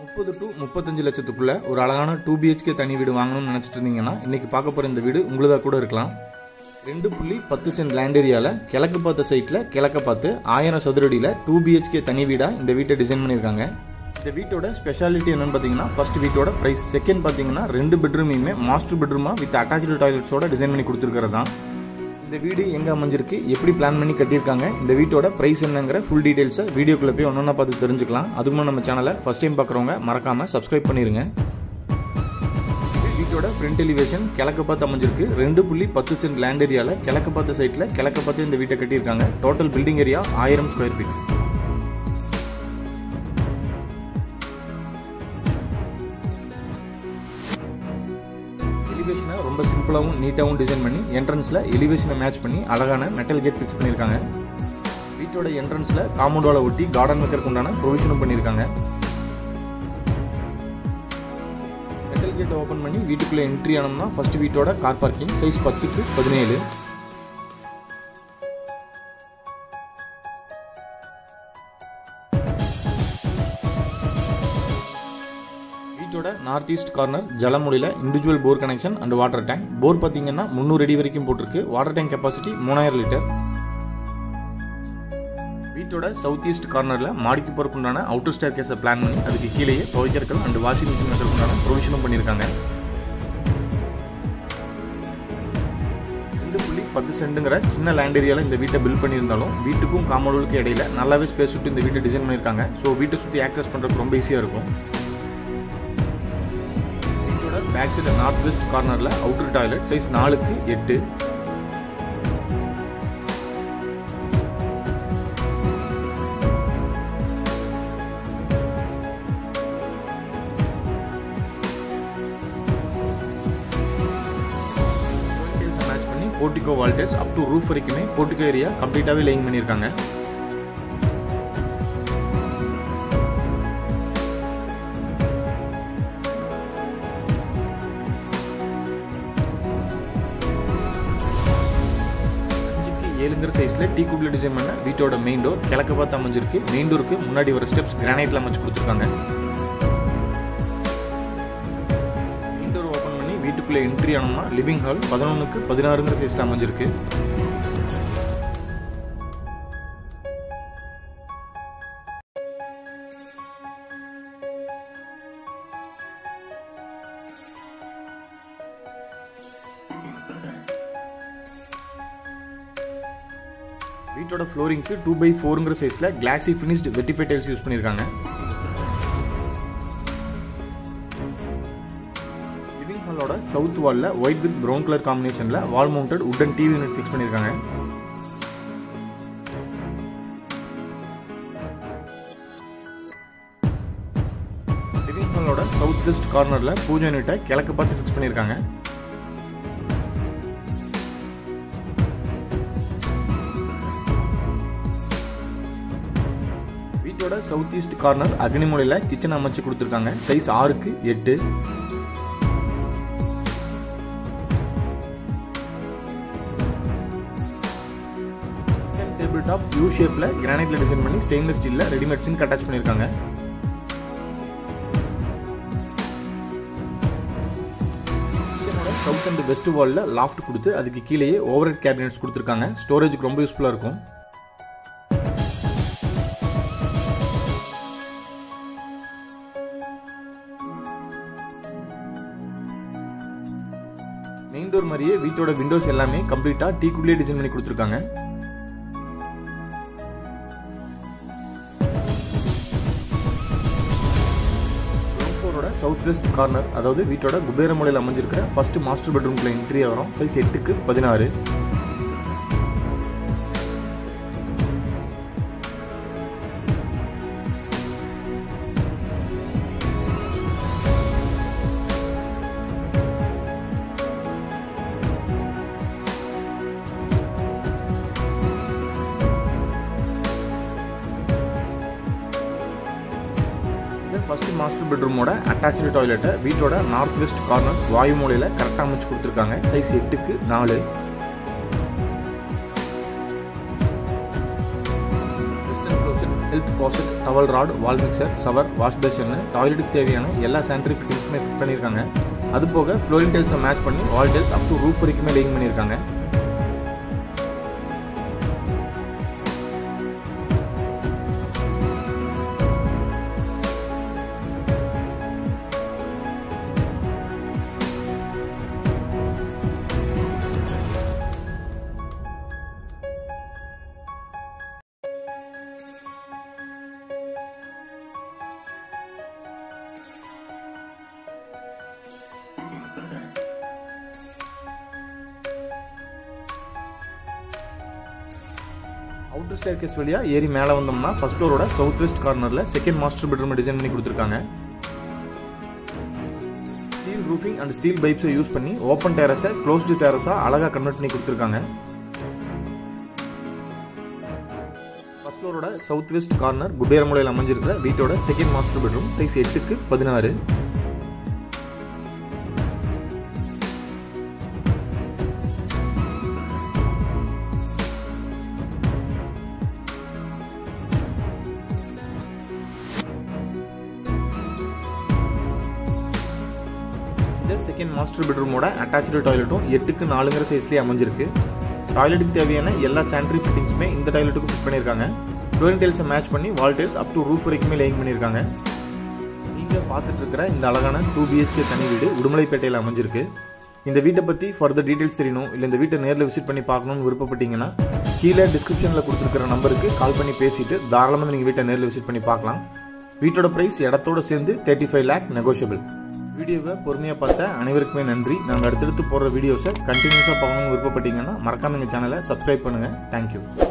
முப்பது டு முப்பத்தஞ்சு லட்சத்துக்குள்ள ஒரு அழகான டூ பிஹெச்கே தனி வீடு வாங்கணும்னு நினச்சிட்டு இருந்தீங்கன்னா இன்னைக்கு பார்க்க போகிற இந்த வீடு உங்களுதாக கூட இருக்கலாம் ரெண்டு புள்ளி பத்து சென்ட் லேண்ட் ஏரியாவில் கிழக்கு பார்த்த சைட்டில் கிழக்க பார்த்து ஆயிரம் சதுரடியில் டூ பிஹெச்கே தனி வீடாக இந்த வீட்டை டிசைன் பண்ணியிருக்காங்க இந்த வீட்டோட ஸ்பெஷாலிட்டி என்னன்னு பார்த்தீங்கன்னா ஃபர்ஸ்ட் வீட்டோட ப்ரைஸ் செகண்ட் பார்த்தீங்கன்னா ரெண்டு பெட்ரூமையுமே மாஸ்டர் பெட்ரூமாக வித் அட்டாச்சு டாய்லெட்ஸோட டிசைன் பண்ணி கொடுத்துருக்கிறது தான் இந்த வீடு எங்கே அமைஞ்சிருக்கு எப்படி பிளான் பண்ணி கட்டியிருக்காங்க இந்த வீட்டோட ப்ரைஸ் என்னங்கிற ஃபுல் டீடைல்ஸை வீடியோக்குள்ளே போய் ஒன்றா பார்த்து தெரிஞ்சுக்கலாம் அதுக்கு முன்னாடி நம்ம சேனலை ஃபஸ்ட் டைம் பார்க்குறவங்க மறக்காமல் சப்ஸ்கிரைப் பண்ணிடுங்க இது வீட்டோட ஃப்ரண்ட் எலிவேஷன் கிழக்க பார்த்து அமைஞ்சிருக்கு ரெண்டு புள்ளி பத்து சென்ட் லேண்ட் ஏரியாவில் கிழக்க பார்த்த சைட்டில் கிழக்க பார்த்து இந்த வீட்டை கட்டியிருக்காங்க டோட்டல் பில்டிங் ஏரியா ஆயிரம் ஸ்கொயர் ஃபீட் எலிவேஷனை ரொம்ப சிம்பிளாகவும் நீட்டாகவும் டிசைன் பண்ணி என்ட்ரன்ஸில் எலிவேஷனை மேட்ச் பண்ணி அழகான மெட்டல் கேட் ஃபிக்ஸ் பண்ணியிருக்காங்க வீட்டோட என்ட்ரன்ஸில் காம்பவுண்டோட ஒட்டி கார்டன் வைக்கிறதுக்கு உண்டான ப்ரொவிஷனும் பண்ணியிருக்காங்க மெட்டல் கேட் ஓப்பன் பண்ணி வீட்டுக்குள்ளே என்ட்ரி ஆனோம்னா ஃபர்ஸ்ட் வீட்டோட கார் பார்க்கிங் சைஸ் பத்துக்கு பதினேழு வீட்டோட நார்த் ஈஸ்ட் கார்னர் ஜலமொழியில் individual bore connection and water tank bore பார்த்தீங்கன்னா முந்நூறு அடி வரைக்கும் போட்டிருக்கு வாட்டர் டேங்க் கெப்பாசிட்டி மூணாயிரம் லிட்டர் வீட்டோட சவுத் ஈஸ்ட் கார்னரில் மாடிக்கு போகிறக்குண்டான அவுட்டர் ஸ்டேர் கேஸை பிளான் பண்ணி அதுக்கு கீழேயே துவைக்கிறக்கள் அண்ட் வாஷிங் மிஷின் வைக்கிறதுக்குண்டான ப்ரொவிஷனும் பண்ணியிருக்காங்க ரெண்டு புள்ளி பத்து சென்ட்டுங்கிற சின்ன லேண்ட் ஏரியாவில் இந்த வீட்டை பில்ட் பண்ணியிருந்தாலும் வீட்டுக்கும் காம்பவுண்டுக்கு இடையில நல்லாவே ஸ்பேஸ் விட்டு இந்த வீட்டை டிசைன் பண்ணியிருக்காங்க ஸோ வீட்டை சுற்றி ஆக்சஸ் பண்ணுறதுக்கு ரொம்ப ஈஸியாக இருக்கும் வீட்டோட பேக் சைடு நார்த் வெஸ்ட் கார்னரில் அவுட்டர் டாய்லெட் சைஸ் நாலுக்கு எட்டு மேட்ச் பண்ணி portico voltage up to roof வரைக்குமே போர்ட்டிகோ ஏரியா கம்ப்ளீட்டாகவே லைன் பண்ணியிருக்காங்க அஞ்சுக்கு ஏழுங்கிற சைஸில் டீ குட்ல டிசைன் பண்ண வீட்டோட மெயின் டோர் கிழக்க பார்த்து அமைஞ்சிருக்கு மெயின் டோருக்கு முன்னாடி வர ஸ்டெப்ஸ் கிரானைட்ல அமைச்சு கொடுத்துருக்காங்க மெயின் டோர் ஓப்பன் பண்ணி வீட்டுக்குள்ளே என்ட்ரி ஆனோம்னா லிவிங் ஹால் பதினொன்றுக்கு பதினாறுங்கிற சைஸில் அமைஞ்சிருக்கு வீட்டோட ஃப்ளோரிங்க்கு டூ பை ஃபோருங்கிற சைஸில் classy finished vitrified tiles use பண்ணியிருக்காங்க லிவிங் ஹாலோட சவுத் வாலில் ஒயிட் வித் ப்ரௌன் கலர் காம்பினேஷனில் wall mounted wooden TV unit fix பண்ணியிருக்காங்க லிவிங் ஹாலோட சவுத் வெஸ்ட் கார்னரில் பூஜை யூனிட்டை கிழக்கு பார்த்து ஃபிக்ஸ் பண்ணியிருக்காங்க வீட்டோட சவுத் ஈஸ்ட் கார்னர் அக்னிமூலையில் கிச்சன் அமைச்சு கொடுத்துருக்காங்க சைஸ் ஆறுக்கு எட்டு கிச்சன் டேபிள் டாப் யூ ஷேப்பில் கிரானைட்ல டிசைன் பண்ணி ஸ்டெயின்லெஸ் ஸ்டீலில் ரெடிமேட் சிங்க் அட்டாச் பண்ணியிருக்காங்க கிச்சனோட சவுத் அண்ட் வெஸ்ட் வாலில் லாஃப்ட் கொடுத்து அதுக்கு கீழேயே ஓவர் ஹெட் கேபினெட்ஸ் கொடுத்துருக்காங்க ஸ்டோரேஜுக்கு ரொம்ப யூஸ்ஃபுல்லாக இருக்கும் மெயின் டோர் மாதிரியே வீட்டோட விண்டோஸ் எல்லாமே கம்ப்ளீட்டாக டீ குட்லேயே டிசைன் பண்ணி கொடுத்துருக்காங்க ஃப்ளோரோட சவுத் வெஸ்ட் கார்னர் அதாவது வீட்டோட குபேர மூலையில் அமைஞ்சிருக்கிற ஃபர்ஸ்ட் மாஸ்டர் பெட்ரூம்குள்ள என்ட்ரி ஆகிறோம் சைஸ் எட்டுக்கு பதினாறு இந்த ஃபர்ஸ்ட் மாஸ்டர் பெட்ரூமோட அட்டாச்சு டாய்லெட்டை வீட்டோட நார்த் வெஸ்ட் கார்னர் வாயு மூலையில் கரெக்டாக அமைச்சு கொடுத்துருக்காங்க சைஸ் எட்டுக்கு நாலு western closet health faucet towel rod wall mixer shower wash basin டாய்லெட்டுக்கு தேவையான எல்லா சானிட்டரி ஃபிட்டிங்ஸுமே ஃபிட் பண்ணியிருக்காங்க அது போக ஃப்ளோரிங் டைல்ஸை மேட்ச் பண்ணி wall tiles up to roof வரைக்குமே லேயிங் பண்ணியிருக்காங்க அவுட்டர் ஸ்டேர் கேஸ் வழியா ஏறி மேலே வந்தோம்னா ஃபர்ஸ்ட் ஃப்ளோரோட சவுத் வெஸ்ட் கார்னரில் செகண்ட் மாஸ்டர் பெட்ரூம் டிசைன் பண்ணி கொடுத்துருக்காங்க ஸ்டீல் ரூஃபிங் அண்ட் ஸ்டீல் பைப்ஸை யூஸ் பண்ணி ஓப்பன் டேரஸை க்ளோஸ்டு டேரஸாக அழகாக கன்வெர்ட் பண்ணி கொடுத்துருக்காங்க ஃபர்ஸ்ட் ஃப்ளோரோட சவுத் வெஸ்ட் கார்னர் குபேரமுலையில் அமைஞ்சிருக்கிற வீட்டோட செகண்ட் மாஸ்டர் பெட்ரூம் சைஸ் எட்டுக்கு பதினாறு இந்த செகண்ட் மாஸ்டர் பெட்ரூமோட அட்டாச்சு டாய்லெட்டும் எட்டுக்கு நாலுங்கிற சைஸ்லேயே அமைஞ்சிருக்கு டாய்லெட்டுக்கு தேவையான எல்லா சானிட்டரி ஃபிட்டிங்ஸுமே இந்த டாய்லெட்டுக்கு ஃபிட் பண்ணியிருக்காங்க ஃப்ளோரிங் டைல்ஸை மேட்ச் பண்ணி wall tiles up to roof வரைக்குமே லேயிங் பண்ணியிருக்காங்க நீங்கள் பார்த்துட்டு இருக்கிற இந்த அழகான டூ பிஹெச்கே தனி வீடு உடுமலைப்பேட்டையில் அமைஞ்சிருக்கு இந்த வீட்டை பற்றி ஃபர்தர் டீட்டெயில்ஸ் தெரியணும் இல்லை இந்த வீட்டை நேரில் விசிட் பண்ணி பார்க்கணும்னு விருப்பப்பட்டீங்கன்னா கீழே டிஸ்கிரிப்ஷனில் கொடுத்துருக்கிற நம்பருக்கு கால் பண்ணி பேசிட்டு தாராளமாக நீங்கள் வீட்டை நேரில் விசிட் பண்ணி பார்க்கலாம் வீட்டோட ப்ரைஸ் இடத்தோட சேர்ந்து தேர்ட்டி ஃபைவ் லேக் நெகோஷியபிள் வீடியோவை பொறுமையாக பார்த்த அனைவருக்குமே நன்றி நாங்கள் அடுத்தடுத்து போடுற வீடியோஸை கண்டினியூஸாக பார்க்கணும்னு விருப்பப்பட்டீங்கன்னா மறக்காம எங்கள் சேனலை சப்ஸ்கிரைப் பண்ணுங்கள் தேங்க்யூ